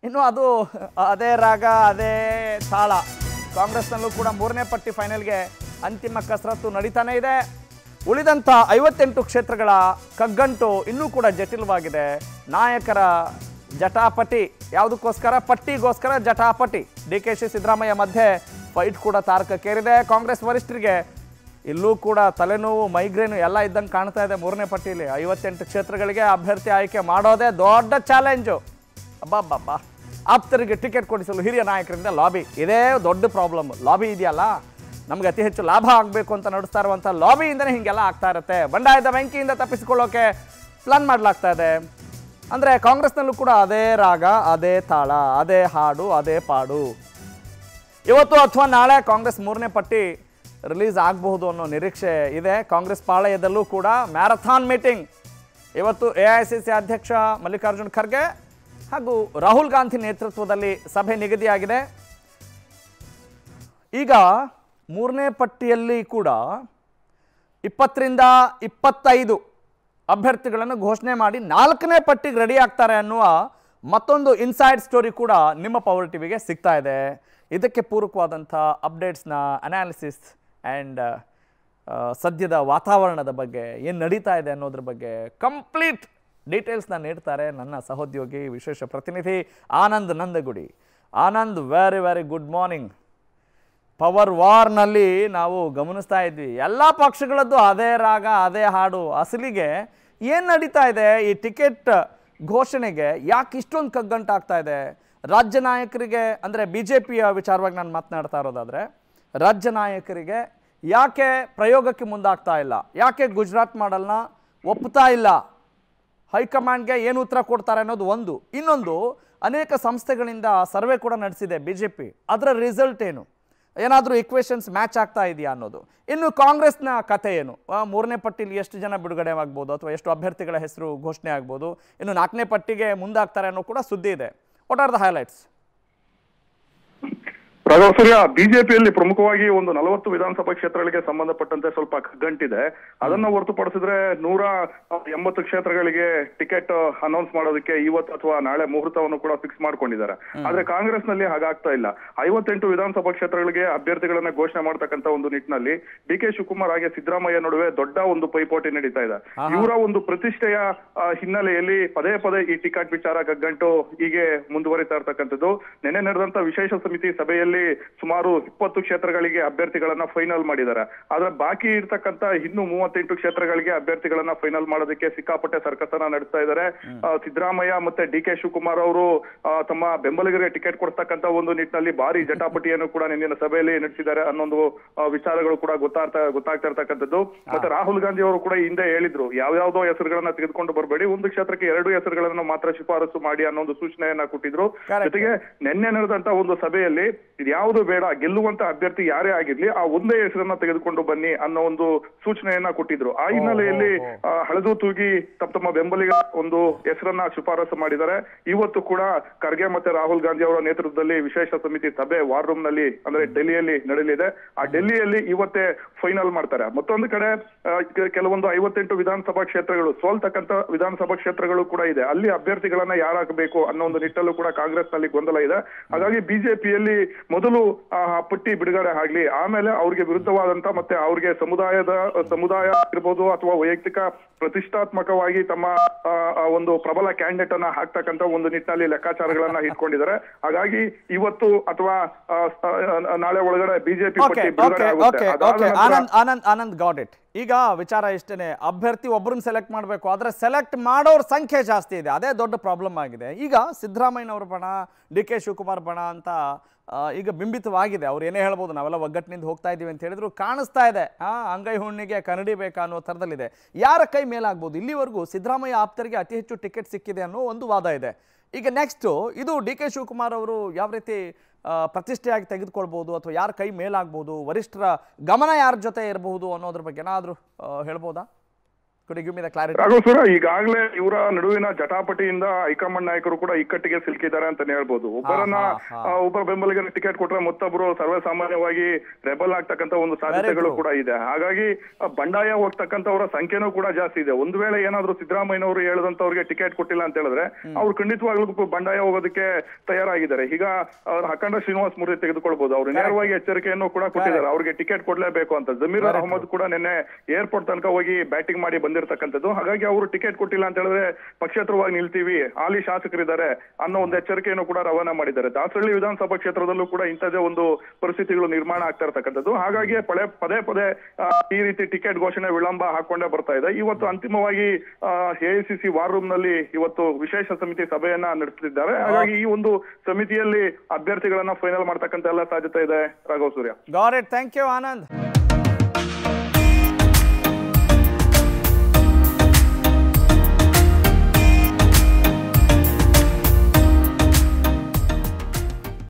ಇನ್ನು ಅದು ಅದೇ ರಾಗ ಅದೇ ತಾಳ ಕಾಂಗ್ರೆಸ್ನಲ್ಲೂ ಕೂಡ ಮೂರನೇ ಪಟ್ಟಿ ಫೈನಲ್ಗೆ ಅಂತಿಮ ಕಸರತ್ತು ನಡೀತಾನೇ ಇದೆ ಉಳಿದಂಥ ಐವತ್ತೆಂಟು ಕ್ಷೇತ್ರಗಳ ಕಗ್ಗಂಟು ಇನ್ನೂ ಕೂಡ ಜಟಿಲವಾಗಿದೆ ನಾಯಕರ ಜಟಾಪಟಿ ಯಾವುದಕ್ಕೋಸ್ಕರ ಪಟ್ಟಿಗೋಸ್ಕರ ಜಟಾಪಟಿ ಡಿ ಕೆ ಶಿ ಸಿದ್ದರಾಮಯ್ಯ ಮಧ್ಯೆ ಫೈಟ್ ಕೂಡ ತಾರಕಕ್ಕೇರಿದೆ ಕಾಂಗ್ರೆಸ್ ವರಿಷ್ಠರಿಗೆ ಇಲ್ಲೂ ಕೂಡ ತಲೆನೋವು ಮೈಗ್ರೇನು ಎಲ್ಲ ಇದ್ದಂಗೆ ಕಾಣ್ತಾ ಇದೆ ಮೂರನೇ ಪಟ್ಟಿಯಲ್ಲಿ ಐವತ್ತೆಂಟು ಕ್ಷೇತ್ರಗಳಿಗೆ ಅಭ್ಯರ್ಥಿ ಆಯ್ಕೆ ಮಾಡೋದೇ ದೊಡ್ಡ ಚಾಲೆಂಜು ಅಬ್ಬಬ್ಬಬ್ಬಾ ಆಪ್ತರಿಗೆ ಟಿಕೆಟ್ ಕೊಡಿಸಲು ಹಿರಿಯ ನಾಯಕರಿಂದ ಲಾಬಿ ಇದೇ ದೊಡ್ಡ ಪ್ರಾಬ್ಲಮ್ ಲಾಬಿ ಇದೆಯಲ್ಲ ನಮ್ಗೆ ಅತಿ ಹೆಚ್ಚು ಲಾಭ ಆಗಬೇಕು ಅಂತ ನಡೆಸ್ತಾ ಇರುವಂಥ ಲಾಬಿಯಿಂದನೇ ಹೀಗೆಲ್ಲ ಆಗ್ತಾ ಇರುತ್ತೆ ಬಂಡಾಯದ ಬೆಂಕಿಯಿಂದ ತಪ್ಪಿಸಿಕೊಳ್ಳೋಕೆ ಪ್ಲಾನ್ ಮಾಡಲಾಗ್ತಾ ಇದೆ ಅಂದರೆ ಕಾಂಗ್ರೆಸ್ನಲ್ಲೂ ಕೂಡ ಅದೇ ರಾಗ ಅದೇ ತಾಳ ಅದೇ ಹಾಡು ಅದೇ ಪಾಡು ಇವತ್ತು ಅಥವಾ ನಾಳೆ ಕಾಂಗ್ರೆಸ್ ಮೂರನೇ ಪಟ್ಟಿ ರಿಲೀಸ್ ಆಗಬಹುದು ಅನ್ನೋ ನಿರೀಕ್ಷೆ ಇದೆ ಕಾಂಗ್ರೆಸ್ ಪಾಳಯದಲ್ಲೂ ಕೂಡ ಮ್ಯಾರಥಾನ್ ಮೀಟಿಂಗ್ ಇವತ್ತು ಎ ಐ ಸಿ ಸಿ ಅಧ್ಯಕ್ಷ ಮಲ್ಲಿಕಾರ್ಜುನ್ ಖರ್ಗೆ ಹಾಗೂ ರಾಹುಲ್ ಗಾಂಧಿ ನೇತೃತ್ವದಲ್ಲಿ ಸಭೆ ನಿಗದಿಯಾಗಿದೆ ಈಗ ಮೂರನೇ ಪಟ್ಟಿಯಲ್ಲಿ ಕೂಡ ಇಪ್ಪತ್ತರಿಂದ ಇಪ್ಪತ್ತೈದು ಅಭ್ಯರ್ಥಿಗಳನ್ನು ಘೋಷಣೆ ಮಾಡಿ ನಾಲ್ಕನೇ ಪಟ್ಟಿಗೆ ರೆಡಿ ಆಗ್ತಾರೆ ಅನ್ನುವ ಮತ್ತೊಂದು ಇನ್ಸೈಡ್ ಸ್ಟೋರಿ ಕೂಡ ನಿಮ್ಮ ಪವರ್ ಟಿವಿಗೆ ಸಿಗ್ತಾ ಇದೆ ಇದಕ್ಕೆ ಪೂರಕವಾದಂಥ ಅಪ್ಡೇಟ್ಸ್ನ ಅನಾಲಿಸಿಸ್ ಆ್ಯಂಡ್ ಸದ್ಯದ ವಾತಾವರಣದ ಬಗ್ಗೆ ಏನು ನಡೀತಾ ಇದೆ ಅನ್ನೋದ್ರ ಬಗ್ಗೆ ಕಂಪ್ಲೀಟ್ ಡೀಟೇಲ್ಸ್ನ ನೀಡ್ತಾರೆ ನನ್ನ ಸಹೋದ್ಯೋಗಿ ವಿಶೇಷ ಪ್ರತಿನಿಧಿ Anand Nandagudi Anand very very good morning power ವಾರ್ನಲ್ಲಿ ನಾವು ಗಮನಿಸ್ತಾ ಇದ್ವಿ ಎಲ್ಲ ಪಕ್ಷಗಳದ್ದು ಅದೇ ರಾಗ ಅದೇ ಹಾಡು ಅಸಲಿಗೆ ಏನು ನಡೀತಾ ಇದೆ ಈ ಟಿಕೆಟ್ ಘೋಷಣೆಗೆ ಯಾಕೆ ಇಷ್ಟೊಂದು ಕಗ್ಗಂಟಾಗ್ತಾ ಇದೆ ರಾಜ್ಯ ನಾಯಕರಿಗೆ ಅಂದರೆ ಬಿ ಜೆ ಪಿಯ ವಿಚಾರವಾಗಿ ನಾನು ಮಾತನಾಡ್ತಾ ಇರೋದಾದರೆ ರಾಜ್ಯ ನಾಯಕರಿಗೆ ಯಾಕೆ ಪ್ರಯೋಗಕ್ಕೆ ಮುಂದಾಗ್ತಾ ಇಲ್ಲ ಯಾಕೆ ಗುಜರಾತ್ ಮಾಡಲ್ನ ಒಪ್ತಾ ಇಲ್ಲ ಹೈಕಮಾಂಡ್ಗೆ ಏನು ಉತ್ತರ ಕೊಡ್ತಾರೆ ಅನ್ನೋದು ಒಂದು ಇನ್ನೊಂದು ಅನೇಕ ಸಂಸ್ಥೆಗಳಿಂದ ಸರ್ವೆ ಕೂಡ ನಡೆಸಿದೆ ಬಿ ಜೆ ಪಿ ಅದರ ರಿಸಲ್ಟ್ ಏನು ಏನಾದರೂ ಇಕ್ವೇಷನ್ಸ್ ಮ್ಯಾಚ್ ಆಗ್ತಾ ಇದೆಯಾ ಅನ್ನೋದು ಇನ್ನು ಕಾಂಗ್ರೆಸ್ನ ಕಥೆ ಏನು ಆ, ಮೂರನೇ ಪಟ್ಟಿಲಿ ಎಷ್ಟು ಜನ ಬಿಡುಗಡೆ ಆಗ್ಬೋದು ಅಥವಾ ಎಷ್ಟು ಅಭ್ಯರ್ಥಿಗಳ ಹೆಸರು ಘೋಷಣೆ ಆಗ್ಬೋದು ಇನ್ನು ನಾಲ್ಕನೇ ಪಟ್ಟಿಗೆ ಮುಂದಾಗ್ತಾರೆ ಅನ್ನೋ ಕೂಡ ಸುದ್ದಿ ಇದೆ what are the highlights Raghava Surya ಬಿಜೆಪಿಯಲ್ಲಿ ಪ್ರಮುಖವಾಗಿ ಒಂದು ನಲವತ್ತು ವಿಧಾನಸಭಾ ಕ್ಷೇತ್ರಗಳಿಗೆ ಸಂಬಂಧಪಟ್ಟಂತೆ ಸ್ವಲ್ಪ ಕಗ್ಗಂಟಿದೆ ಅದನ್ನ ಹೊರತುಪಡಿಸಿದ್ರೆ ನೂರ ಎಂಬತ್ತು ಕ್ಷೇತ್ರಗಳಿಗೆ ಟಿಕೆಟ್ ಅನೌನ್ಸ್ ಮಾಡೋದಕ್ಕೆ ಇವತ್ತು ಅಥವಾ ನಾಳೆ ಮುಹೂರ್ತವನ್ನು ಕೂಡ ಫಿಕ್ಸ್ ಮಾಡ್ಕೊಂಡಿದ್ದಾರೆ ಆದ್ರೆ ಕಾಂಗ್ರೆಸ್ ನಲ್ಲಿ ಹಾಗಾಗ್ತಾ ಇಲ್ಲ ಐವತ್ತೆಂಟು ವಿಧಾನಸಭಾ ಕ್ಷೇತ್ರಗಳಿಗೆ ಅಭ್ಯರ್ಥಿಗಳನ್ನ ಘೋಷಣೆ ಮಾಡ್ತಕ್ಕಂತ ಒಂದು ನಿಟ್ಟಿನಲ್ಲಿ ಡಿ ಕೆ ಶಿವಕುಮಾರ್ ಹಾಗೆ ಸಿದ್ದರಾಮಯ್ಯ ನಡುವೆ ದೊಡ್ಡ ಒಂದು ಪೈಪೋಟಿ ನಡೀತಾ ಇದೆ ಇವರ ಒಂದು ಪ್ರತಿಷ್ಠೆಯ ಆ, ಹಿನ್ನೆಲೆಯಲ್ಲಿ ಪದೇ ಪದೇ ಈ ಟಿಕೆಟ್ ವಿಚಾರ ಕಗ್ಗಂಟು ಹೀಗೆ ಮುಂದುವರಿತಾ ಇರ್ತಕ್ಕಂಥದ್ದು ನಿನ್ನೆ ನಡೆದಂತ ವಿಶೇಷ ಸಮಿತಿ ಸಭೆಯಲ್ಲಿ ಸುಮಾರು ಇಪ್ಪತ್ತು ಕ್ಷೇತ್ರಗಳಿಗೆ ಅಭ್ಯರ್ಥಿಗಳನ್ನ ಫೈನಲ್ ಮಾಡಿದ್ದಾರೆ ಆದ್ರೆ ಬಾಕಿ ಇರ್ತಕ್ಕಂತ ಇನ್ನು ಮೂವತ್ತೆಂಟು ಕ್ಷೇತ್ರಗಳಿಗೆ ಅಭ್ಯರ್ಥಿಗಳನ್ನ ಫೈನಲ್ ಮಾಡೋದಕ್ಕೆ ಸಿಕ್ಕಾಪಟ್ಟೆ ಸರ್ಕಸನ್ನ ನಡೆಸ್ತಾ ಇದ್ದಾರೆ ಆ, ಸಿದ್ದರಾಮಯ್ಯ ಮತ್ತೆ ಡಿ ಕೆ ಶಿವಕುಮಾರ್ ಅವರು ಆ, ತಮ್ಮ ಬೆಂಬಲಿಗರಿಗೆ ಟಿಕೆಟ್ ಕೊಡ್ತಕ್ಕಂತ ಒಂದು ನಿಟ್ಟಿನಲ್ಲಿ ಭಾರಿ ಜಟಾಪಟಿಯನ್ನು ಕೂಡ ನಿನ್ನಿನ ಸಭೆಯಲ್ಲಿ ನಡೆಸಿದ್ದಾರೆ ಅನ್ನೊಂದು ಆ, ವಿಚಾರಗಳು ಕೂಡ ಗೊತ್ತಾಗ್ತಾ ಗೊತ್ತಾಗ್ತಾ ಇರ್ತಕ್ಕಂಥದ್ದು ಮತ್ತೆ ರಾಹುಲ್ ಗಾಂಧಿ ಅವರು ಕೂಡ ಈ ಹಿಂದೆ ಹೇಳಿದ್ರು ಯಾವ್ಯಾವ್ದೋ ಹೆಸರುಗಳನ್ನ ತೆಗೆದುಕೊಂಡು ಬರಬೇಡಿ ಒಂದು ಕ್ಷೇತ್ರಕ್ಕೆ ಎರಡು ಹೆಸರುಗಳನ್ನ ಮಾತ್ರ ಶಿಫಾರಸು ಮಾಡಿ ಅನ್ನೋ ಒಂದು ಸೂಚನೆಯನ್ನ ಕೊಟ್ಟಿದ್ರು Correct. ಜೊತೆಗೆ ನಿನ್ನೆ ನಡೆದಂತ ಒಂದು ಸಭೆಯಲ್ಲಿ ಇದ್ಯಾವುದು ಬೇಡ ಗೆಲ್ಲುವಂತ ಅಭ್ಯರ್ಥಿ ಯಾರೇ ಆಗಿರ್ಲಿ ಆ ಒಂದೇ ಹೆಸರನ್ನ ತೆಗೆದುಕೊಂಡು ಬನ್ನಿ ಅನ್ನೋ ಒಂದು ಸೂಚನೆಯನ್ನ ಕೊಟ್ಟಿದ್ರು ಆ ಹಿನ್ನೆಲೆಯಲ್ಲಿ ಆ, ಹಳೆದು ತೂಗಿ ತಮ್ಮ ತಮ್ಮ ಬೆಂಬಲಿಗ ಒಂದು ಹೆಸರನ್ನ ಶಿಫಾರಸು ಮಾಡಿದ್ದಾರೆ ಇವತ್ತು ಕೂಡ ಖರ್ಗೆ ಮತ್ತೆ ರಾಹುಲ್ ಗಾಂಧಿ ಅವರ ನೇತೃತ್ವದಲ್ಲಿ ವಿಶೇಷ ಸಮಿತಿ ಸಭೆ ವಾರ್ ರೂಮ್ ನಲ್ಲಿ ಅಂದ್ರೆ ಡೆಲ್ಲಿಯಲ್ಲಿ ನಡೆಯಲಿದೆ ಆ ಡೆಲ್ಲಿಯಲ್ಲಿ ಇವತ್ತೇ ಫೈನಲ್ ಮಾಡ್ತಾರೆ ಮತ್ತೊಂದು ಕಡೆ ಆ, ಕೆ- ಕೆಲವೊಂದು ಐವತ್ತೆಂಟು ವಿಧಾನಸಭಾ ಕ್ಷೇತ್ರಗಳು ಸೋಲ್ತಕ್ಕಂತ ವಿಧಾನಸಭಾ ಕ್ಷೇತ್ರಗಳು ಕೂಡ ಇದೆ ಅಲ್ಲಿ ಅಭ್ಯರ್ಥಿಗಳನ್ನ ಯಾರಾಗಬೇಕು ಅನ್ನೋ ಒಂದು ನಿಟ್ಟಲ್ಲೂ ಕೂಡ ಕಾಂಗ್ರೆಸ್ ನಲ್ಲಿ ಗೊಂದಲ ಇದೆ ಹಾಗಾಗಿ ಬಿಜೆಪಿಯಲ್ಲಿ ಮೊದಲು ಆ ಪಟ್ಟಿ ಬಿಡುಗಡೆ ಆಗ್ಲಿ ಆಮೇಲೆ ಅವ್ರಿಗೆ ವಿರುದ್ಧವಾದಂತ ಮತ್ತೆ ಅವ್ರಿಗೆ ಸಮುದಾಯದ ಸಮುದಾಯ ಇರ್ಬೋದು ಅಥವಾ ವೈಯಕ್ತಿಕ ಪ್ರತಿಷ್ಠಾತ್ಮಕವಾಗಿ ತಮ್ಮ ಆ, ಆ ಒಂದು ಪ್ರಬಲ ಕ್ಯಾಂಡಿಡೇಟ್ ಅನ್ನ ಹಾಕ್ತಕ್ಕಂತ ಒಂದು ನಿಟ್ಟಿನಲ್ಲಿ ಲೆಕ್ಕಾಚಾರಗಳನ್ನ ಇಟ್ಕೊಂಡಿದ್ದಾರೆ ಹಾಗಾಗಿ ಇವತ್ತು ಅಥವಾ ಆ, ಆ, ನಾಳೆ ಒಳಗಡೆ ಬಿಜೆಪಿ ಓಕೆ ಪಟ್ಟಿ ಬಿಡುಗಡೆ ಓಕೆ ಆಗುತ್ತೆ ಓಕೆ ಅದಾದ ಓಕೆ ನಂತರ ಆನಂದ್ ಆನಂದ್ ಆನಂದ್ ಗಾಟ್ ಇಟ್ ಈಗ ವಿಚಾರ ಇಷ್ಟೇ ಅಭ್ಯರ್ಥಿ ಒಬ್ಬರನ್ನ ಸೆಲೆಕ್ಟ್ ಮಾಡಬೇಕು ಆದರೆ ಸೆಲೆಕ್ಟ್ ಮಾಡೋರ ಸಂಖ್ಯೆ ಜಾಸ್ತಿ ಇದೆ ಅದೇ ದೊಡ್ಡ ಪ್ರಾಬ್ಲಮ್ ಆಗಿದೆ ಈಗ ಸಿದ್ದರಾಮಯ್ಯನವ್ರ ಬಣ ಡಿ ಕೆ ಶಿವಕುಮಾರ್ ಬಣ ಅಂತ ಆ, ಈಗ ಬಿಂಬಿತವಾಗಿದೆ ಅವ್ರು ಏನೇ ಹೇಳ್ಬೋದು ನಾವೆಲ್ಲ ಒಗ್ಗಟ್ಟಿನಿಂದ ಹೋಗ್ತಾ ಇದ್ದೀವಿ ಅಂತ ಹೇಳಿದ್ರು ಕಾಣಿಸ್ತಾ ಇದೆ ಆ ಅಂಗೈ ಹುಣ್ಣಿಗೆ ಕನ್ನಡಿ ಬೇಕಾ ಅನ್ನೋ ಥರದಲ್ಲಿದೆ ಯಾರ ಕೈ ಮೇಲಾಗ್ಬೋದು ಇಲ್ಲಿವರೆಗೂ ಸಿದ್ದರಾಮಯ್ಯ ಆಪ್ತರಿಗೆ ಅತಿ ಹೆಚ್ಚು ಟಿಕೆಟ್ ಸಿಕ್ಕಿದೆ ಅನ್ನೋ ಒಂದು ವಾದ ಇದೆ ಈಗ ನೆಕ್ಸ್ಟು ಇದು ಡಿ ಕೆ ಶಿವಕುಮಾರ್ ಅವರು ಯಾವ ರೀತಿ ಆ, ಪ್ರತಿಷ್ಠೆಯಾಗಿ ತೆಗೆದುಕೊಳ್ಬೋದು ಅಥವಾ ಯಾರ ಕೈ ಮೇಲಾಗ್ಬೋದು ವರಿಷ್ಠರ ಗಮನ ಯಾರ ಜೊತೆ ಇರಬಹುದು ಅನ್ನೋದ್ರ ಬಗ್ಗೆ ಏನಾದರೂ ಹೇಳ್ಬೋದಾ could give me the clarity Raghav Sura ಈಗಾಗಲೇ ಇವರ ನಡುವಿನ ಜಟಾಪಟಿಯಿಂದ ಹೈಕಮಾಂಡ್ ನಾಯಕರು ಕೂಡ ಇಕ್ಕಟ್ಟಿಗೆ ಸಿಲುಕಿದ್ದಾರೆ ಅಂತಾನೆ ಹೇಳ್ಬೋದು ಒಬ್ಬರನ್ನ ಹಾ, ಹಾ. ಆ, ಒಬ್ಬ ಬೆಂಬಲಿಗರ ಟಿಕೆಟ್ ಕೊಟ್ರೆ ಮತ್ತೊಬ್ಬರು ಸರ್ವೇಸಾಮಾನ್ಯವಾಗಿ ರೆಬಲ್ ಆಗ್ತಕ್ಕಂತ ಒಂದು ಸಾಧ್ಯತೆಗಳು true. ಕೂಡ ಇದೆ ಹಾಗಾಗಿ ಆ, ಬಂಡಾಯ ಹೋಗ್ತಕ್ಕಂಥವರ ಸಂಖ್ಯೆನೂ ಕೂಡ ಜಾಸ್ತಿ ಇದೆ ಒಂದು ವೇಳೆ ಏನಾದ್ರೂ ಸಿದ್ದರಾಮಯ್ಯನವರು ಹೇಳದಂತವ್ರಿಗೆ ಟಿಕೆಟ್ ಕೊಟ್ಟಿಲ್ಲ ಅಂತ ಹೇಳಿದ್ರೆ ಅವ್ರು ಖಂಡಿತವಾಗ್ಲೂ ಬಂಡಾಯ ಹೋಗೋದಕ್ಕೆ ತಯಾರಾಗಿದ್ದಾರೆ ಈಗ ಅವ್ರ ಅಖಂಡ ಶ್ರೀನಿವಾಸ್ ಮೂರ್ತಿ ತೆಗೆದುಕೊಳ್ಬಹುದು ಅವರು ನೇರವಾಗಿ ಎಚ್ಚರಿಕೆಯನ್ನು ಕೂಡ ಕೊಟ್ಟಿದ್ದಾರೆ ಅವ್ರಿಗೆ ಟಿಕೆಟ್ ಕೊಡ್ಲೇಬೇಕು ಅಂತ ಜಮೀರ್ ಅಹಮದ್ ಕೂಡ ನಿನ್ನೆ ಏರ್ಪೋರ್ಟ್ ತನಕ ಹೋಗಿ ಬ್ಯಾಟಿಂಗ್ ಮಾಡಿ ಬಂದಿರತಕ್ಕಂಥದ್ದು ಹಾಗಾಗಿ ಅವರು ಟಿಕೆಟ್ ಕೊಟ್ಟಿಲ್ಲ ಅಂತ ಹೇಳಿದ್ರೆ ಪಕ್ಷೇತರವಾಗಿ ನಿಲ್ತೀವಿ ಹಾಲಿ ಶಾಸಕರಿದ್ದಾರೆ ಅನ್ನೋ ಒಂದು ಎಚ್ಚರಿಕೆಯನ್ನು ಕೂಡ ರವಾನೆ ಮಾಡಿದ್ದಾರೆ ದಾಸರಳ್ಳಿ ವಿಧಾನಸಭಾ ಕ್ಷೇತ್ರದಲ್ಲೂ ಕೂಡ ಇಂಥದೇ ಒಂದು ಪರಿಸ್ಥಿತಿಗಳು ನಿರ್ಮಾಣ ಆಗ್ತಾ ಇರತಕ್ಕಂಥದ್ದು ಹಾಗಾಗಿ ಪದೇ ಪದೇ ಪದೇ ಆ, ಈ ರೀತಿ ಟಿಕೆಟ್ ಘೋಷಣೆ ವಿಳಂಬ ಹಾಕೊಂಡೇ ಬರ್ತಾ ಇದೆ ಇವತ್ತು ಅಂತಿಮವಾಗಿ ಎಐಸಿಸಿ ವಾರ್ ರೂಮ್ ನಲ್ಲಿ ಇವತ್ತು ವಿಶೇಷ ಸಮಿತಿ ಸಭೆಯನ್ನ ನಡೆಸುತ್ತಿದ್ದಾರೆ ಹಾಗಾಗಿ ಈ ಒಂದು ಸಮಿತಿಯಲ್ಲಿ ಅಭ್ಯರ್ಥಿಗಳನ್ನ ಫೈನಲ್ ಮಾಡ್ತಕ್ಕಂತ ಎಲ್ಲ ಸಾಧ್ಯತೆ ಇದೆ Raghav Surya got it thank you Anand